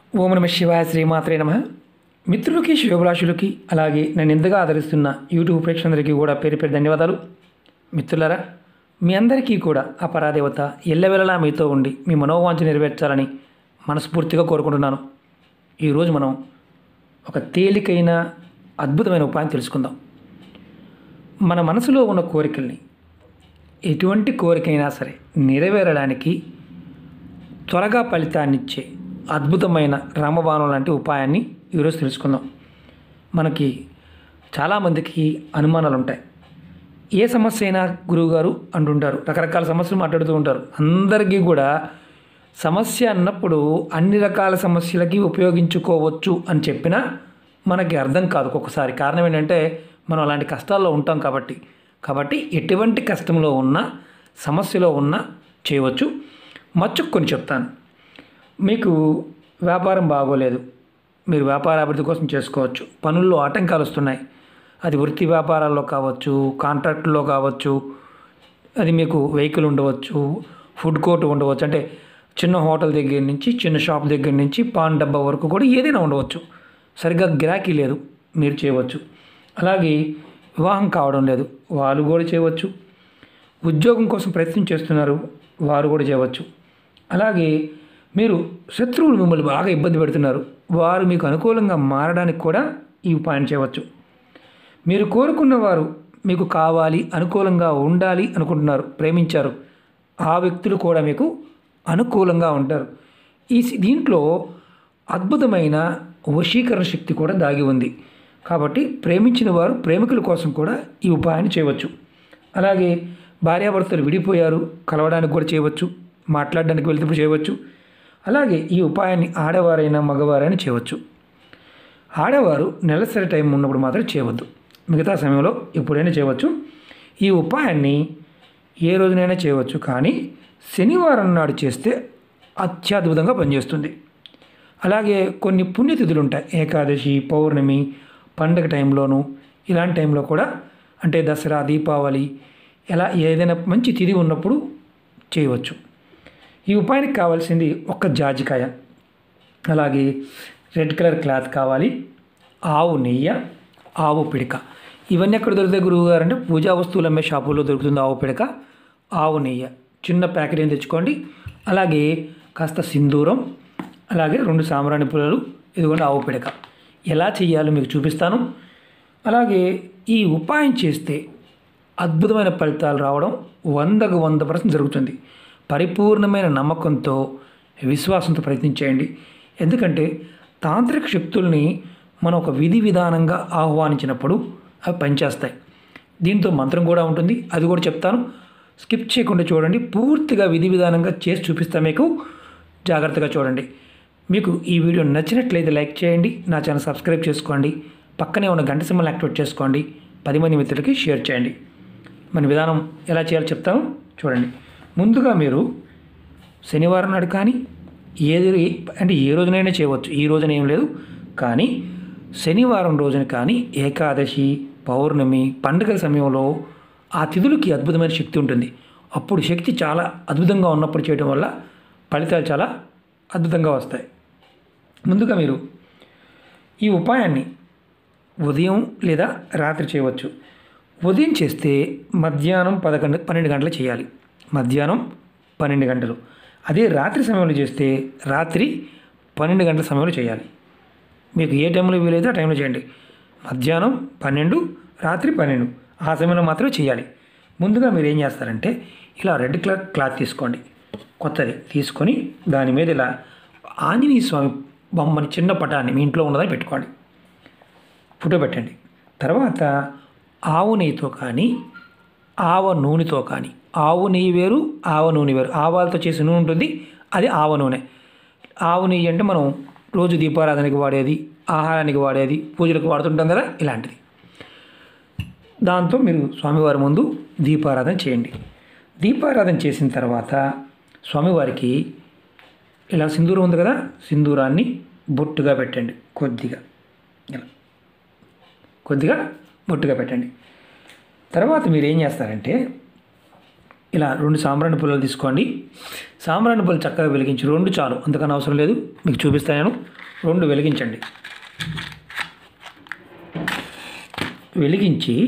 ఓం నమ శివాయ శ్రీమాత్రే నమ మిత్రులకి శివభిలాషులకి అలాగే నన్ను ఎంతగా ఆదరిస్తున్న యూట్యూబ్ ప్రేక్షకులందరికీ కూడా పేరు పేరు ధన్యవాదాలు మిత్రులారా మీ అందరికీ కూడా ఆ పరాదేవత ఎల్లవెల్లలా మీతో ఉండి మీ మనోవాంఛ నెరవేర్చాలని మనస్ఫూర్తిగా కోరుకుంటున్నాను ఈరోజు మనం ఒక తేలికైన అద్భుతమైన ఉపాయం తెలుసుకుందాం మన మనసులో ఉన్న కోరికల్ని ఎటువంటి కోరికైనా సరే నెరవేరడానికి త్వరగా ఫలితాన్నిచ్చే అద్భుతమైన రామబాణం లాంటి ఉపాయాన్ని ఈరోజు తెలుసుకుందాం మనకి చాలామందికి అనుమానాలు ఉంటాయి ఏ సమస్య అయినా గురువుగారు అంటుంటారు రకరకాల సమస్యలు మాట్లాడుతూ ఉంటారు అందరికీ కూడా సమస్య అన్నప్పుడు అన్ని రకాల సమస్యలకి ఉపయోగించుకోవచ్చు అని చెప్పినా మనకి అర్థం కాదు ఒక్కొక్కసారి కారణం ఏంటంటే మనం అలాంటి కష్టాల్లో ఉంటాం కాబట్టి కాబట్టి ఎటువంటి కష్టంలో ఉన్నా సమస్యలో ఉన్నా చేయవచ్చు మచ్చుకు కొన్ని చెప్తాను మీకు వ్యాపారం బాగోలేదు మీరు వ్యాపార అభివృద్ధి కోసం చేసుకోవచ్చు పనుల్లో ఆటంకాలు వస్తున్నాయి అది వృత్తి వ్యాపారాల్లో కావచ్చు కాంట్రాక్టుల్లో కావచ్చు అది మీకు వెహికల్ ఉండవచ్చు ఫుడ్ కోర్ట్ ఉండవచ్చు అంటే చిన్న హోటల్ దగ్గర నుంచి చిన్న షాప్ దగ్గర నుంచి పాన్ డబ్బా వరకు కూడా ఏదైనా ఉండవచ్చు సరిగ్గా గిరాకీ లేదు మీరు చేయవచ్చు అలాగే వివాహం కావడం లేదు వాళ్ళు కూడా చేయవచ్చు ఉద్యోగం కోసం ప్రయత్నం చేస్తున్నారు వారు కూడా చేయవచ్చు అలాగే మీరు శత్రువులు మిమ్మల్ని బాగా ఇబ్బంది పెడుతున్నారు వారు మీకు అనుకూలంగా మారడానికి కూడా ఈ ఉపాయం చేయవచ్చు మీరు కోరుకున్న వారు మీకు కావాలి అనుకూలంగా ఉండాలి అనుకుంటున్నారు ప్రేమించారు ఆ వ్యక్తులు కూడా మీకు అనుకూలంగా ఉంటారు ఈ దీంట్లో అద్భుతమైన వశీకరణ శక్తి కూడా దాగి ఉంది కాబట్టి ప్రేమించిన వారు ప్రేమికుల కోసం కూడా ఈ ఉపాయాన్ని చేయవచ్చు అలాగే భార్యాభర్తలు విడిపోయారు కలవడానికి కూడా చేయవచ్చు మాట్లాడడానికి వెళ్తే చేయవచ్చు అలాగే ఈ ఉపాయాన్ని ఆడవారైనా మగవారైనా చేయవచ్చు ఆడవారు నెలసరి టైం ఉన్నప్పుడు మాత్రం చేయవద్దు మిగతా సమయంలో ఎప్పుడైనా చేయవచ్చు ఈ ఉపాయాన్ని ఏ రోజునైనా చేయవచ్చు కానీ శనివారం నాడు చేస్తే అత్యద్భుతంగా పనిచేస్తుంది అలాగే కొన్ని పుణ్యతిథులు ఉంటాయి ఏకాదశి పౌర్ణమి పండగ టైంలోనూ ఇలాంటి టైంలో కూడా అంటే దసరా దీపావళి ఎలా ఏదైనా మంచి తిథి ఉన్నప్పుడు చేయవచ్చు ఈ ఉపాయానికి కావాల్సింది ఒక్క జాజికాయ అలాగే రెడ్ కలర్ క్లాత్ కావాలి ఆవు నెయ్యి ఆవు పిడక ఇవన్నీ ఎక్కడ దొరుకుతాయి గురువు గారు అంటే పూజా వస్తువులు అమ్మే షాపుల్లో దొరుకుతుంది ఆవు పిడక ఆవు నెయ్యి చిన్న ప్యాకెట్ ఏం తెచ్చుకోండి అలాగే కాస్త సింధూరం అలాగే రెండు సాంబ్రాణి పుల్లలు ఇదిగోండి ఆవు పిడక ఎలా చేయాలో మీకు చూపిస్తాను అలాగే ఈ ఉపాయం చేస్తే అద్భుతమైన ఫలితాలు రావడం వందకు వంద పర్సెంట్ జరుగుతుంది పరిపూర్ణమైన నమ్మకంతో విశ్వాసంతో ప్రయత్నించేయండి ఎందుకంటే తాంత్రిక శక్తుల్ని మనం ఒక విధి విధానంగా ఆహ్వానించినప్పుడు అవి పనిచేస్తాయి దీంతో మంత్రం కూడా ఉంటుంది అది కూడా చెప్తాను స్కిప్ చేయకుండా చూడండి పూర్తిగా విధి విధానంగా చేసి చూపిస్తా మీకు జాగ్రత్తగా చూడండి మీకు ఈ వీడియో నచ్చినట్లయితే లైక్ చేయండి నా ఛానల్ సబ్స్క్రైబ్ చేసుకోండి పక్కనే ఉన్న గంట సింబల్ యాక్టివేట్ చేసుకోండి పది మంది మిత్రులకి షేర్ చేయండి మన విధానం ఎలా చేయాలో చెప్తాను చూడండి ముందుగా మీరు శనివారం నాడు కానీ ఏది అంటే ఏ రోజునైనా చేయవచ్చు ఈ రోజున ఏం లేదు కానీ శనివారం రోజున కానీ ఏకాదశి పౌర్ణమి పండుగల సమయంలో ఆ తిథులకి అద్భుతమైన శక్తి ఉంటుంది అప్పుడు శక్తి చాలా అద్భుతంగా ఉన్నప్పుడు చేయడం వల్ల ఫలితాలు చాలా అద్భుతంగా వస్తాయి ముందుగా మీరు ఈ ఉపాయాన్ని ఉదయం లేదా రాత్రి చేయవచ్చు ఉదయం చేస్తే మధ్యాహ్నం పదకొండు పన్నెండు గంటలు చేయాలి మధ్యాహ్నం పన్నెండు గంటలు అదే రాత్రి సమయంలో చేస్తే రాత్రి పన్నెండు గంటల సమయంలో చేయాలి మీకు ఏ టైంలో వీలైతే ఆ టైంలో చేయండి మధ్యాహ్నం పన్నెండు రాత్రి పన్నెండు ఆ సమయంలో మాత్రమే చేయాలి ముందుగా మీరు ఏం చేస్తారంటే ఇలా రెడ్ కలర్ క్లాత్ తీసుకోండి కొత్తది తీసుకొని దాని మీద ఇలా ఆంజనేయ స్వామి బొమ్మని చిన్న పటాన్ని మీ ఇంట్లో ఉన్నదని పెట్టుకోండి ఫోటో పెట్టండి తర్వాత ఆవు నెయ్యితో కానీ ఆవ నూనెతో కానీ ఆవు నెయ్యి వేరు ఆవ నూనె వేరు ఆవాలతో చేసిన నూనె ఉంటుంది అది ఆవ నూనె ఆవు నెయ్యి అంటే మనం రోజు దీపారాధనకి వాడేది ఆహారానికి వాడేది పూజలకు వాడుతుంటాం కదా ఇలాంటిది దాంతో మీరు స్వామివారి ముందు దీపారాధన చేయండి దీపారాధన చేసిన తర్వాత స్వామివారికి ఇలా సింధూరం ఉంది కదా సింధూరాన్ని బొట్టుగా పెట్టండి కొద్దిగా ఇలా కొద్దిగా బొట్టుగా పెట్టండి తర్వాత మీరు ఏం చేస్తారంటే ఇలా రెండు సాంబ్రాణి పుల్లలు తీసుకోండి సాంబ్రాణి పుల్లలు చక్కగా వెలిగించి రెండు చాలు అంతకన్నా అవసరం లేదు మీకు చూపిస్తాను నేను రెండు వెలిగించండి వెలిగించి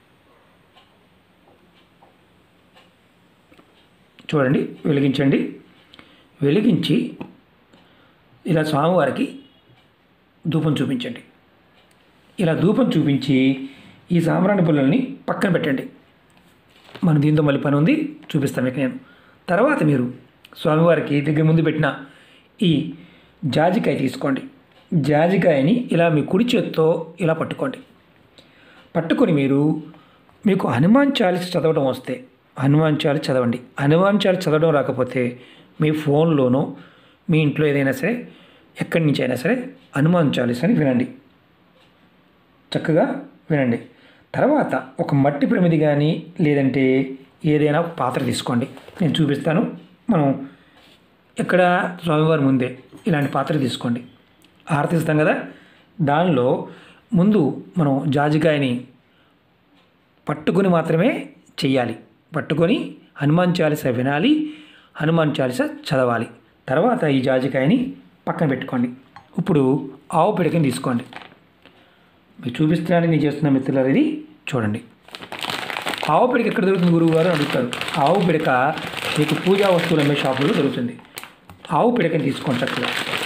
చూడండి వెలిగించండి వెలిగించి ఇలా స్వామివారికి ధూపం చూపించండి ఇలా ధూపం చూపించి ఈ సాంబ్రాణి పుల్లల్ని పక్కన పెట్టండి మన దీంతో మళ్ళీ పని ఉంది చూపిస్తాను మీకు నేను తర్వాత మీరు స్వామివారికి దగ్గర ముందు పెట్టిన ఈ జాజికాయ తీసుకోండి జాజికాయని ఇలా మీ కుడి చేత్తో ఇలా పట్టుకోండి పట్టుకొని మీరు మీకు హనుమాన్ చాలీస్ చదవడం వస్తే హనుమాన్ చాలీస్ చదవండి హనుమాన్ చాలీస్ చదవడం రాకపోతే మీ ఫోన్లోనో మీ ఇంట్లో ఏదైనా సరే ఎక్కడి నుంచి అయినా సరే హనుమాన్ చాలీస్ అని వినండి చక్కగా వినండి తర్వాత ఒక మట్టి ప్రమిది కానీ లేదంటే ఏదైనా ఒక పాత్ర తీసుకోండి నేను చూపిస్తాను మనం ఇక్కడ స్వామివారి ముందే ఇలాంటి పాత్ర తీసుకోండి ఆరతిస్తాం కదా దానిలో ముందు మనం జాజికాయని పట్టుకొని మాత్రమే చెయ్యాలి పట్టుకొని హనుమాన్ చాలీస వినాలి హనుమాన్ చాలీస చదవాలి తర్వాత ఈ జాజికాయని పక్కన పెట్టుకోండి ఇప్పుడు ఆవు పిడకని తీసుకోండి మీకు చూపిస్తున్నాను నేను చేస్తున్న మిత్రులారు ఇది చూడండి ఆవు పిడక ఎక్కడ దొరుకుతుంది గురువు గారు అని అడుగుతారు ఆవు పిడక మీకు పూజా వస్తువులు అమ్మే షాపులో దొరుకుతుంది ఆవు పిడకని తీసుకోండి చక్కగా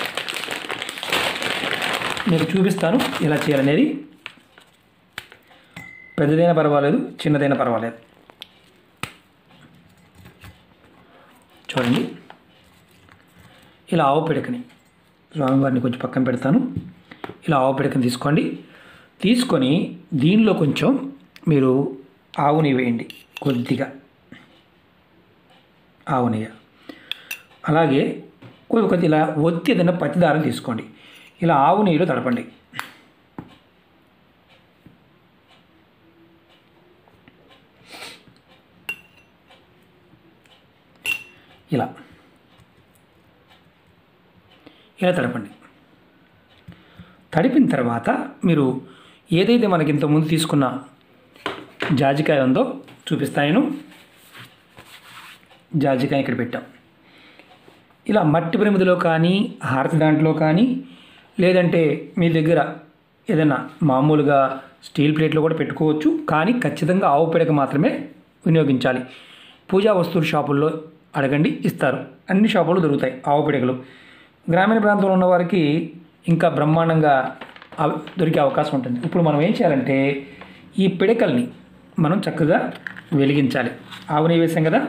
మీకు చూపిస్తాను ఎలా చేయాలనేది పెద్దదైనా పర్వాలేదు చిన్నదైనా పర్వాలేదు చూడండి ఇలా ఆవు పిడకని స్వామివారిని కొంచెం పక్కన పెడతాను ఇలా ఆవు పిడకని తీసుకోండి తీసుకొని దీనిలో కొంచెం మీరు ఆవు నెయ్యి వేయండి కొద్దిగా ఆవు నెయ్యి అలాగే కొద్ది కొద్ది ఇలా ఒత్తి ఏదైనా పత్తి దారం తీసుకోండి ఇలా ఆవు నెయ్యిలో తడపండి ఇలా ఇలా తడపండి తడిపిన తర్వాత మీరు ఏదైతే మనకి ఇంతకుముందు తీసుకున్న జాజికాయ ఉందో చూపిస్తాను జాజికాయ ఇక్కడ పెట్టాం ఇలా మట్టి ప్రమిదిలో కానీ హారతి దాంట్లో కానీ లేదంటే మీ దగ్గర ఏదైనా మామూలుగా స్టీల్ ప్లేట్లో కూడా పెట్టుకోవచ్చు కానీ ఖచ్చితంగా ఆవు పిడక మాత్రమే వినియోగించాలి పూజా వస్తువుల షాపుల్లో అడగండి ఇస్తారు అన్ని షాపుల్లో దొరుకుతాయి ఆవు పిడకలు గ్రామీణ ప్రాంతంలో ఉన్న వారికి ఇంకా బ్రహ్మాండంగా అవ- దొరికే అవకాశం ఉంటుంది ఇప్పుడు మనం ఏం చేయాలంటే ఈ పిడకల్ని మనం చక్కగా వెలిగించాలి ఆవు నెయ్యి వేసాం కదా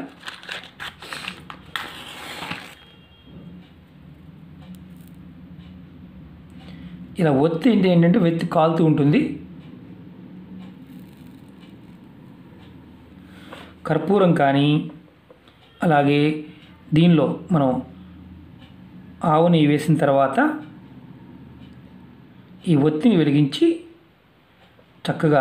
ఇలా ఒత్తి ఏంటి ఏంటంటే వెత్తి కాలుతూ ఉంటుంది కర్పూరం కానీ అలాగే దీనిలో మనం ఆవు నెయ్యి వేసిన తర్వాత ఈ ఒత్తిని వెలిగించి చక్కగా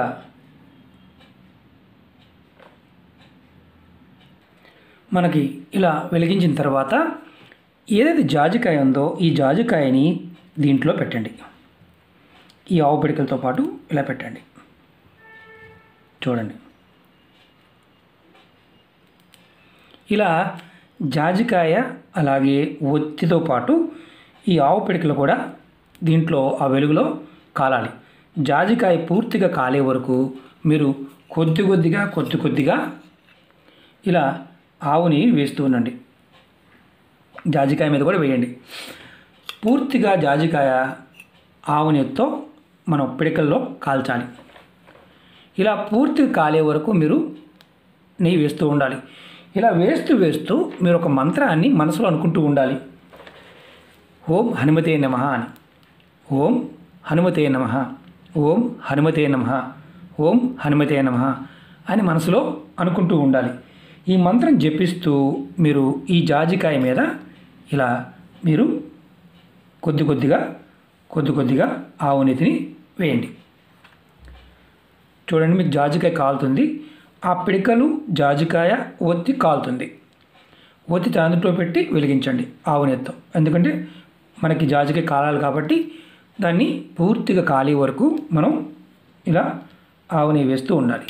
మనకి ఇలా వెలిగించిన తర్వాత ఏదైతే జాజికాయ ఉందో ఈ జాజికాయని దీంట్లో పెట్టండి ఈ ఆవు పిడికలతో పాటు ఇలా పెట్టండి చూడండి ఇలా జాజికాయ అలాగే ఒత్తితో పాటు ఈ ఆవు పిడికలు కూడా దీంట్లో ఆ వెలుగులో కాలాలి జాజికాయ పూర్తిగా కాలే వరకు మీరు కొద్ది కొద్దిగా కొద్ది కొద్దిగా ఇలా ఆవుని వేస్తూ ఉండండి జాజికాయ మీద కూడా వేయండి పూర్తిగా జాజికాయ ఆవు నెయ్యితో మనం పిడకల్లో కాల్చాలి ఇలా పూర్తిగా కాలే వరకు మీరు నెయ్యి వేస్తూ ఉండాలి ఇలా వేస్తూ వేస్తూ మీరు ఒక మంత్రాన్ని మనసులో అనుకుంటూ ఉండాలి ఓం హనుమతే నమ అని ఓం హనుమతే నమ ఓం హనుమతే నమ ఓం హనుమతే నమ అని మనసులో అనుకుంటూ ఉండాలి ఈ మంత్రం జపిస్తూ మీరు ఈ జాజికాయ మీద ఇలా మీరు కొద్ది కొద్దిగా కొద్ది కొద్దిగా ఆవు నెతిని వేయండి చూడండి మీకు జాజికాయ కాలుతుంది ఆ పిడికలు జాజికాయ ఒత్తి కాలుతుంది ఒత్తి దాంట్లో పెట్టి వెలిగించండి ఆవు నెత్తో ఎందుకంటే మనకి జాజికాయ కాలాలి కాబట్టి దాన్ని పూర్తిగా కాలే వరకు మనం ఇలా ఆవు నెయ్యి వేస్తూ ఉండాలి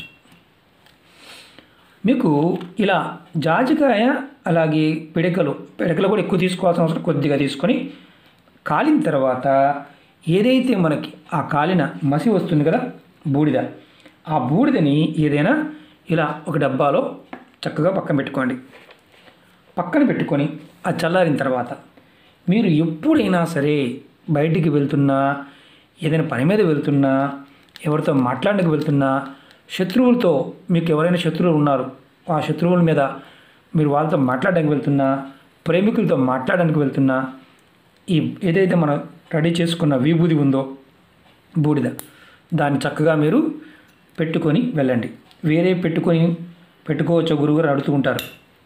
మీకు ఇలా జాజికాయ అలాగే పిడకలు పిడకలు కూడా ఎక్కువ తీసుకోవాల్సిన అవసరం కొద్దిగా తీసుకొని కాలిన తర్వాత ఏదైతే మనకి ఆ కాలిన మసి వస్తుంది కదా బూడిద ఆ బూడిదని ఏదైనా ఇలా ఒక డబ్బాలో చక్కగా పక్కన పెట్టుకోండి పక్కన పెట్టుకొని అది చల్లారిన తర్వాత మీరు ఎప్పుడైనా సరే బయటికి వెళ్తున్నా ఏదైనా పని మీద వెళ్తున్నా ఎవరితో మాట్లాడడానికి వెళ్తున్నా శత్రువులతో మీకు ఎవరైనా శత్రువులు ఉన్నారు ఆ శత్రువుల మీద మీరు వాళ్ళతో మాట్లాడడానికి వెళ్తున్నా ప్రేమికులతో మాట్లాడడానికి వెళ్తున్నా ఈ ఏదైతే మనం రెడీ చేసుకున్న విభూది ఉందో బూడిద దాన్ని చక్కగా మీరు పెట్టుకొని వెళ్ళండి వేరే పెట్టుకొని పెట్టుకోవచ్చు గురువుగారు అడుగుతుంటారు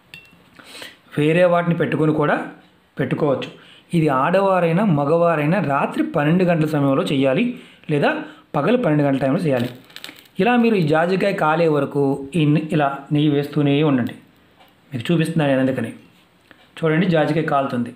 వేరే వాటిని పెట్టుకొని కూడా పెట్టుకోవచ్చు ఇది ఆడవారైనా మగవారైనా రాత్రి పన్నెండు గంటల సమయంలో చేయాలి లేదా పగలు పన్నెండు గంటల టైంలో చేయాలి ఇలా మీరు ఈ జాజికాయ కాలే వరకు ఈ నె- ఇలా నెయ్యి వేస్తూనే ఉండండి మీకు చూపిస్తున్నాను నేను అందుకని చూడండి జాజికాయ కాలుతుంది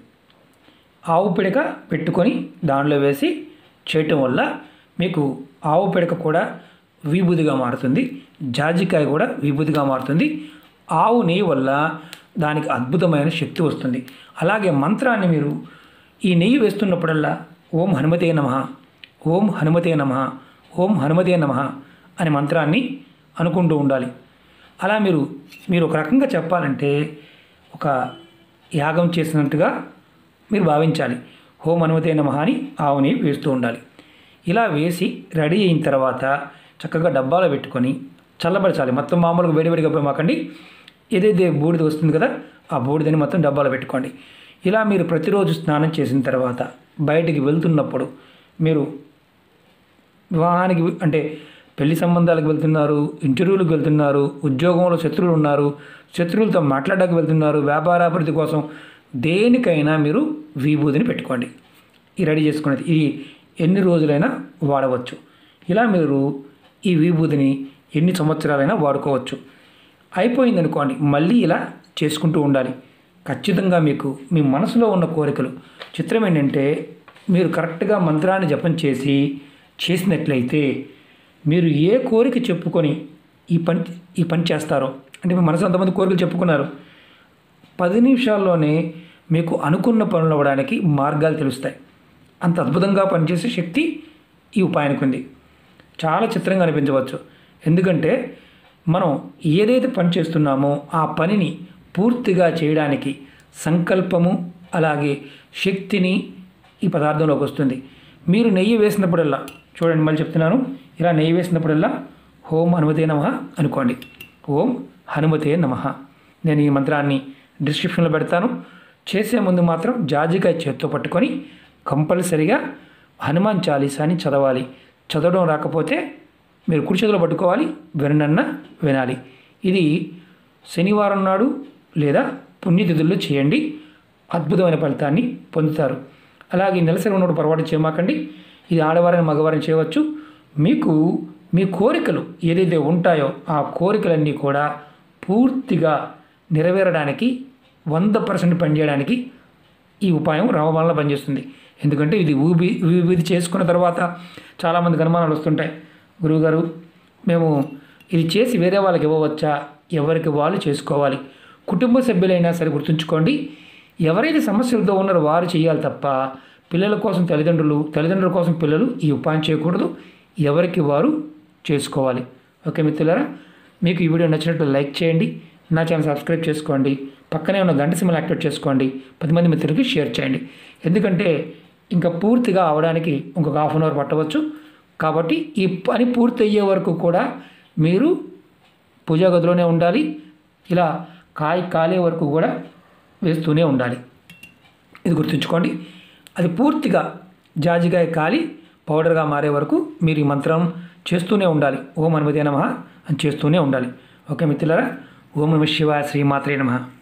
ఆవు పిడక పెట్టుకొని దానిలో వేసి చేయటం వల్ల మీకు ఆవు పిడక కూడా విభూదిగా మారుతుంది జాజికాయ కూడా విభూదిగా మారుతుంది ఆవు నెయ్యి వల్ల దానికి అద్భుతమైన శక్తి వస్తుంది అలాగే మంత్రాన్ని మీరు ఈ నెయ్యి వేస్తున్నప్పుడల్లా ఓం హనుమతే నమ ఓం హనుమతే నమ ఓం హనుమతే నమ అనే మంత్రాన్ని అనుకుంటూ ఉండాలి అలా మీరు మీరు ఒక రకంగా చెప్పాలంటే ఒక యాగం చేసినట్టుగా మీరు భావించాలి హోం అనుమతి అయిన మహాని ఆవుని వేస్తూ ఉండాలి ఇలా వేసి రెడీ అయిన తర్వాత చక్కగా డబ్బాలో పెట్టుకొని చల్లబరచాలి మొత్తం మామూలుగా వేడివేడిగా పోమాకండి ఏదైతే బూడిద వస్తుంది కదా ఆ బూడిదని మొత్తం డబ్బాలో పెట్టుకోండి ఇలా మీరు ప్రతిరోజు స్నానం చేసిన తర్వాత బయటికి వెళ్తున్నప్పుడు మీరు వివాహానికి అంటే పెళ్లి సంబంధాలకు వెళ్తున్నారు ఇంటర్వ్యూలకు వెళ్తున్నారు ఉద్యోగంలో శత్రువులు ఉన్నారు శత్రువులతో మాట్లాడడానికి వెళ్తున్నారు వ్యాపారాభివృద్ధి కోసం దేనికైనా మీరు విభూతిని పెట్టుకోండి ఈ రెడీ చేసుకునేది ఇది ఎన్ని రోజులైనా వాడవచ్చు ఇలా మీరు ఈ విభూతిని ఎన్ని సంవత్సరాలైనా వాడుకోవచ్చు అయిపోయింది అనుకోండి మళ్ళీ ఇలా చేసుకుంటూ ఉండాలి ఖచ్చితంగా మీకు మీ మనసులో ఉన్న కోరికలు చిత్రం ఏంటంటే మీరు కరెక్ట్గా మంత్రాన్ని జపం చేసి చేసినట్లయితే మీరు ఏ కోరిక చెప్పుకొని ఈ పని ఈ పని చేస్తారో అంటే మీ మనసు అంతమంది కోరికలు చెప్పుకున్నారు పది నిమిషాల్లోనే మీకు అనుకున్న పనులు అవ్వడానికి మార్గాలు తెలుస్తాయి అంత అద్భుతంగా పనిచేసే శక్తి ఈ ఉపాయానికి ఉంది చాలా చిత్రంగా అనిపించవచ్చు ఎందుకంటే మనం ఏదైతే పని చేస్తున్నామో ఆ పనిని పూర్తిగా చేయడానికి సంకల్పము అలాగే శక్తిని ఈ పదార్థంలోకి వస్తుంది మీరు నెయ్యి వేసినప్పుడల్లా చూడండి మళ్ళీ చెప్తున్నాను ఇలా నెయ్యి వేసినప్పుడల్లా ఓం హనుమతే నమ అనుకోండి ఓం హనుమతే నమ నేను ఈ మంత్రాన్ని డిస్క్రిప్షన్లో పెడతాను చేసే ముందు మాత్రం జాజికాయ చేత్తో పట్టుకొని కంపల్సరిగా హనుమాన్ చాలీసాని చదవాలి చదవడం రాకపోతే మీరు కుడి చేతిలో పట్టుకోవాలి వినన్న వినాలి ఇది శనివారం నాడు లేదా పుణ్యతిథుల్లో చేయండి అద్భుతమైన ఫలితాన్ని పొందుతారు అలాగే నెలసరి ఉన్నప్పుడు పొరపాటు చేయమాకండి ఇది ఆడవారిని మగవారిని చేయవచ్చు మీకు మీ కోరికలు ఏదైతే ఉంటాయో ఆ కోరికలన్నీ కూడా పూర్తిగా నెరవేరడానికి వంద పర్సెంట్ పనిచేయడానికి ఈ ఉపాయం రామబాణలో పనిచేస్తుంది ఎందుకంటే ఇది ఊబి వివిధి చేసుకున్న తర్వాత చాలామందికి అనుమానాలు వస్తుంటాయి గురువుగారు మేము ఇది చేసి వేరే వాళ్ళకి ఇవ్వవచ్చా ఎవరికి వాళ్ళు చేసుకోవాలి కుటుంబ సభ్యులైనా సరే గుర్తుంచుకోండి ఎవరైతే సమస్యలతో ఉన్నారో వారు చేయాలి తప్ప పిల్లల కోసం తల్లిదండ్రులు తల్లిదండ్రుల కోసం పిల్లలు ఈ ఉపాయం చేయకూడదు ఎవరికి వారు చేసుకోవాలి ఓకే మిత్రులారా మీకు ఈ వీడియో నచ్చినట్లు లైక్ చేయండి నా ఛానల్ సబ్స్క్రైబ్ చేసుకోండి పక్కనే ఉన్న గంట సిమ్మలు యాక్టివేట్ చేసుకోండి పది మంది మిత్రులకి షేర్ చేయండి ఎందుకంటే ఇంకా పూర్తిగా అవడానికి ఇంకొక హాఫ్ అన్ అవర్ పట్టవచ్చు కాబట్టి ఈ పని పూర్తి అయ్యే వరకు కూడా మీరు పూజా గదిలోనే ఉండాలి ఇలా కాయ కాలే వరకు కూడా వేస్తూనే ఉండాలి ఇది గుర్తుంచుకోండి అది పూర్తిగా జాజికాయ కాలి పౌడర్గా మారే వరకు మీరు ఈ మంత్రం చేస్తూనే ఉండాలి ఓం అనుమతి నమ అని చేస్తూనే ఉండాలి ఓకే మిత్రులారా ఓం నమ శివాయ శ్రీమాత్రే నమ